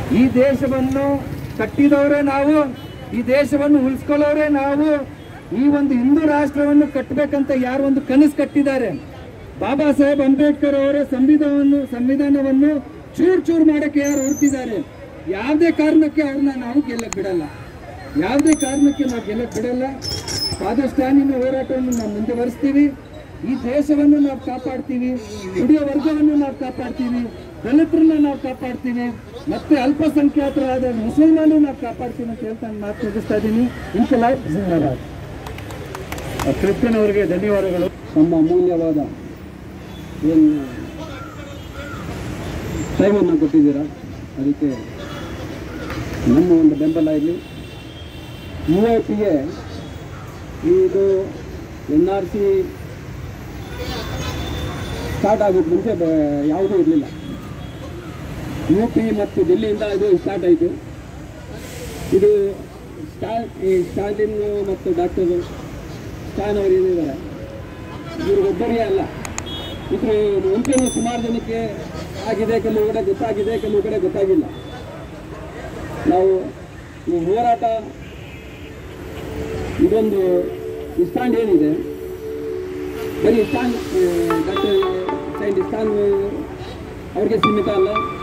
ಈ ದೇಶವನ್ನು ಕಟ್ಟಿದವರೇ ನಾವು ಈ ದೇಶವನ್ನು ಉಳಿಸ್ಕೊಳ್ಳೋರೇ ನಾವು ಈ ಒಂದು ಹಿಂದೂ ರಾಷ್ಟ್ರವನ್ನು ಕಟ್ಟಬೇಕಂತ ಯಾರು ಒಂದು ಕನಸು ಕಟ್ಟಿದ್ದಾರೆ ಬಾಬಾ ಸಾಹೇಬ್ ಅಂಬೇಡ್ಕರ್ ಅವರ ಸಂವಿಧಾನವನ್ನು ಸಂವಿಧಾನವನ್ನು ಚೂರ್ ಚೂರ್ ಮಾಡಕ್ಕೆ ಯಾರು ಹೊರಟಿದ್ದಾರೆ ಯಾವುದೇ ಕಾರಣಕ್ಕೆ ಅವ್ರನ್ನ ನಾವು ಗೆಲ್ಲಕ್ ಬಿಡಲ್ಲ ಯಾವುದೇ ಕಾರಣಕ್ಕೆ ನಾವು ಗೆಲ್ಲಕ್ ಬಿಡಲ್ಲ ಪಾದಸ್ಥಾನಿನ ಹೋರಾಟವನ್ನು ನಾವು ಮುಂದುವರಿಸ್ತೀವಿ ಈ ದೇಶವನ್ನು ನಾವು ಕಾಪಾಡ್ತೀವಿ ದುಡಿಯೋ ವರ್ಗವನ್ನು ನಾವು ಕಾಪಾಡ್ತೀವಿ ದಲಿತರನ್ನ ನಾವು ಕಾಪಾಡ್ತೀವಿ ಮತ್ತೆ ಅಲ್ಪಸಂಖ್ಯಾತರಾದ ಮುಸಲ್ಮಾನು ನಾವು ಕಾಪಾಡ್ತೀವಿ ಅಂತ ಹೇಳ್ತಾ ನಾನು ಮಾತು ಮುಗಿಸ್ತಾ ಇದ್ದೀನಿ ಇಂಕಲಾ ಜಿಂದಾಬಾದ್ ಕೃಷ್ಣನ್ ಅವರಿಗೆ ಧನ್ಯವಾದಗಳು ನಮ್ಮ ಅಮೂಲ್ಯವಾದ ಏನು ಟೈಮನ್ನು ಕೊಟ್ಟಿದ್ದೀರಾ ಅದಕ್ಕೆ ನಮ್ಮ ಒಂದು ಬೆಂಬಲ ಇರಲಿ ಯು ಐ ಪಿಗೆ ಇದು ಎನ್ ಆರ್ ಸಿ ಸ್ಟಾರ್ಟ್ ಆಗೋಕ್ಕೆ ಮುಂಚೆ ಬ- ಯಾವುದೂ ಇರಲಿಲ್ಲ ಯು ಪಿ ಮತ್ತು ಡೆಲ್ಲಿಯಿಂದ ಇದು ಸ್ಟಾರ್ಟ್ ಆಯಿತು ಇದು ಸ್ಟಾ ಈ ಸ್ಟಾಲಿನ್ ಮತ್ತು ಡಾಕ್ಟರ್ ಸ್ಟಾನ್ ಅವರು ಏನಿದ್ದಾರೆ ಇವ್ರಿಗೊಬ್ಬರಿಗೆ ಅಲ್ಲ ಇದ್ರ ಮುಂಚೆನೂ ಸುಮಾರು ಜನಕ್ಕೆ ಆಗಿದೆ ಕೆಲವು ಕಡೆ ಗೊತ್ತಾಗಿದೆ ಕೆಲವು ಕಡೆ ಗೊತ್ತಾಗಿಲ್ಲ ನಾವು ಈ ಹೋರಾಟ ಇದೊಂದು ಇಸ್ಟಾಂಡ್ ಏನಿದೆ ಬರೀ ಇಸ್ಟಾನ್ ಡಾಕ್ಟರ್ ಸೈಂಟ್ ಇಸ್ಟಾನ್ ಅವ್ರಿಗೆ ಸೀಮಿತ ಅಲ್ಲ